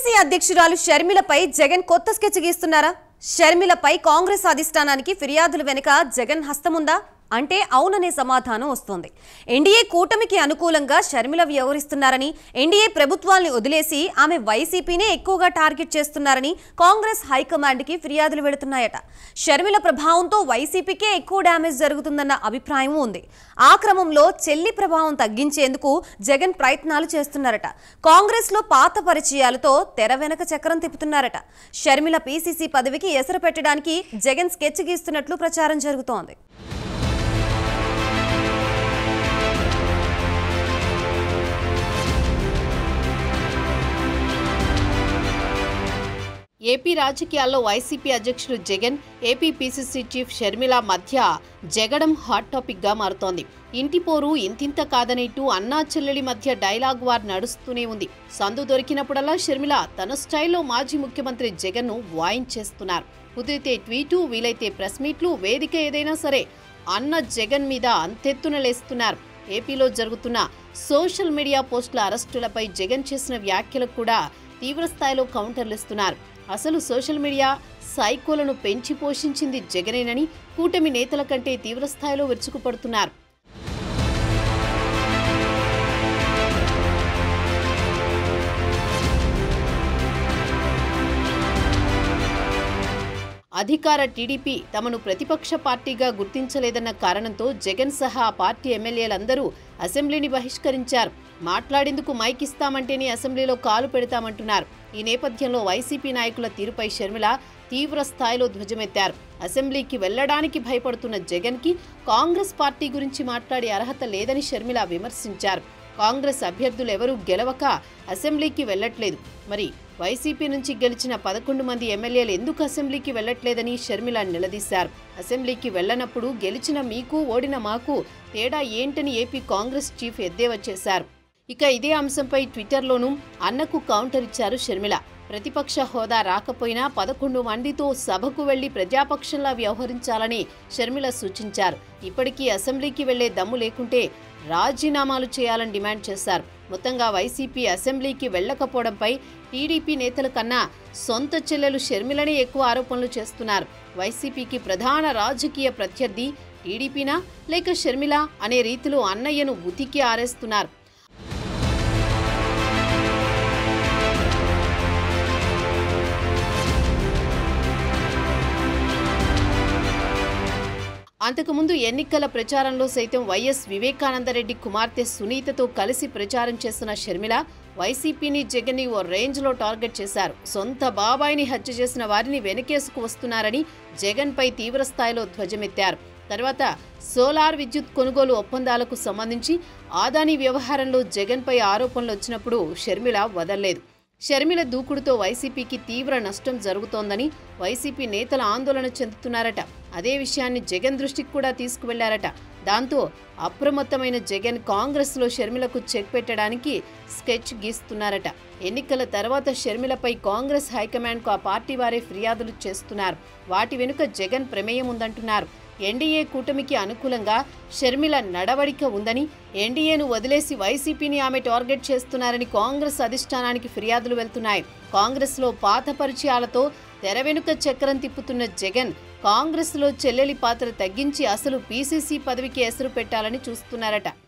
PCC అధ్యక్షురాలు షర్మిలపై జగన్ కొత్త sketch గీస్తున్నారా షర్మిలపై Congress అధిష్టానానికి ఫిర్యాదుల వెనుక జగన్ హస్తముందా అంటే అవుననే సమాధానం వస్తోంది ఎన్డీఏ కూటమికి అనుకూలంగా షర్మిల వ్యవహరిస్తున్నారని ఎన్డీఏ ప్రభుత్వాల్ని వదిలేసి ఆమె వైసీపీనే ఎక్కువగా టార్గెట్ చేస్తున్నారని కాంగ్రెస్ హైకమాండ్కి ఫిర్యాదులు వెళుతున్నాయట షర్మిల ప్రభావంతో వైసీపీకే ఎక్కువ డ్యామేజ్ జరుగుతుందన్న అభిప్రాయం ఉంది ఆ క్రమంలో చెల్లి ప్రభావం తగ్గించేందుకు జగన్ ప్రయత్నాలు చేస్తున్నారట కాంగ్రెస్ లో పాత పరిచయాలతో తెర వెనక చక్రం తిప్పుతున్నారట షర్మిల పీసీసీ పదవికి ఎసరు పెట్టడానికి జగన్ స్కెచ్ గీస్తున్నట్లు ప్రచారం జరుగుతోంది ఏపీ రాజకీయాల్లో వైసీపీ అధ్యక్షుడు Jagan AP PCC chief Sharmila మధ్య జగడం హాట్ టాపిక్ గా మారుతోంది ఇంటి పోరు ఇంతింత కాదనేట్టు అన్నా చెల్లెలి మధ్య డైలాగ్ వార్ నడుస్తూనే ఉంది సందు దొరికినప్పుడల్లా షర్మిల తన స్టైల్లో మాజీ ముఖ్యమంత్రి జగన్ ను వాయించేస్తున్నారు కుదిరితే ట్వీటు వీలైతే ప్రెస్ మీట్లు వేదిక ఏదైనా సరే అన్న జగన్ మీద అంతెత్తున లేస్తున్నారు ఏపీలో జరుగుతున్న సోషల్ మీడియా పోస్టుల అరెస్టులపై జగన్ చేసిన వ్యాఖ్యలకు కూడా తీవ్ర స్థాయిలో కౌంటర్లు ఇస్తున్నారు అసలు సోషల్ మీడియా సైకోలను పెంచి పోషించింది జగనేనని కూటమి నేతల కంటే తీవ్ర స్థాయిలో విరుచుకుపడుతున్నారు అధికార టీడీపీ తమను ప్రతిపక్ష పార్టీగా గుర్తించలేదన్న కారణంతో జగన్ సహా ఆ పార్టీ ఎమ్మెల్యేలందరూ అసెంబ్లీని బహిష్కరించారు మాట్లాడేందుకు మైక్ ఇస్తామంటేనే అసెంబ్లీలో కాలు పెడతామంటున్నారు ఈ నేపథ్యంలో వైసీపీ నాయకుల తీరుపై షర్మిల తీవ్ర స్థాయిలో ధ్వజమెత్తారు అసెంబ్లీకి వెళ్లడానికి భయపడుతున్న జగన్కి కాంగ్రెస్ పార్టీ గురించి మాట్లాడే అర్హత లేదని షర్మిల విమర్శించారు కాంగ్రెస్ అభ్యర్థులు ఎవరూ గెలవక అసెంబ్లీకి వెళ్లట్లేదు మరి వైసీపీ నుంచి గెలిచిన పదకొండు మంది ఎమ్మెల్యేలు ఎందుకు అసెంబ్లీకి వెళ్లట్లేదని షర్మిల నిలదీశారు అసెంబ్లీకి వెళ్లనప్పుడు గెలిచిన మీకు ఓడిన మాకు తేడా ఏంటని ఏపీ కాంగ్రెస్ చీఫ్ ఎద్దేవా చేశారు ఇక ఇదే అంశంపై ట్విట్టర్లోనూ అన్నకు కౌంటర్ ఇచ్చారు షర్మిల ప్రతిపక్ష హోదా రాకపోయినా పదకొండు మందితో సభకు వెళ్లి ప్రజాపక్షంలా వ్యవహరించాలని షర్మిల సూచించారు ఇప్పటికీ అసెంబ్లీకి వెళ్లే దమ్ము లేకుంటే రాజీనామాలు చేయాలని డిమాండ్ చేశారు మొత్తంగా వైసీపీ అసెంబ్లీకి వెళ్లకపోవడంపై టీడీపీ నేతల కన్నా సొంత చెల్లెలు షర్మిలనే ఎక్కువ ఆరోపణలు చేస్తున్నారు వైసీపీకి ప్రధాన రాజకీయ ప్రత్యర్థి టీడీపీనా లేక షర్మిల అనే రీతిలో అన్నయ్యను ఉతికి ఆరేస్తున్నారు అంతకుముందు ఎన్నికల ప్రచారంలో సైతం వైఎస్ వివేకానందరెడ్డి కుమార్తె సునీతతో కలిసి ప్రచారం చేస్తున్న షర్మిల వైసీపీని జగన్ని ఓ రేంజ్లో టార్గెట్ చేశారు సొంత బాబాయిని హత్య చేసిన వారిని వెనకేసుకు వస్తున్నారని జగన్పై తీవ్ర స్థాయిలో ధ్వజమెత్తారు తర్వాత సోలార్ విద్యుత్ కొనుగోలు ఒప్పందాలకు సంబంధించి ఆదాని వ్యవహారంలో జగన్పై ఆరోపణలు వచ్చినప్పుడు షర్మిల వదల్లేదు షర్మిల దూకుడుతో వైసీపీకి తీవ్ర నష్టం జరుగుతోందని వైసీపీ నేతలు ఆందోళన చెందుతున్నారట అదే విషయాన్ని జగన్ దృష్టికి కూడా తీసుకువెళ్లారట దాంతో అప్రమత్తమైన జగన్ కాంగ్రెస్లో షర్మిలకు చెక్ పెట్టడానికి స్కెచ్ గీస్తున్నారట ఎన్నికల తర్వాత షర్మిలపై కాంగ్రెస్ హైకమాండ్కు ఆ పార్టీ వారే ఫిర్యాదులు చేస్తున్నారు వాటి వెనుక జగన్ ప్రమేయం ఉందంటున్నారు ఎన్డీఏ కూటమికి అనుకూలంగా షర్మిల నడవడిక ఉందని ఎన్డీఏను వదిలేసి వైసీపీని ఆమె టార్గెట్ చేస్తున్నారని కాంగ్రెస్ అధిష్టానానికి ఫిర్యాదులు వెళ్తున్నాయి కాంగ్రెస్లో పాత పరిచయాలతో తెర వెనుక చక్రం తిప్పుతున్న జగన్ కాంగ్రెస్లో చెల్లెలి పాత్ర తగ్గించి అసలు పీసీసీ పదవికి ఎసరు పెట్టాలని చూస్తున్నారట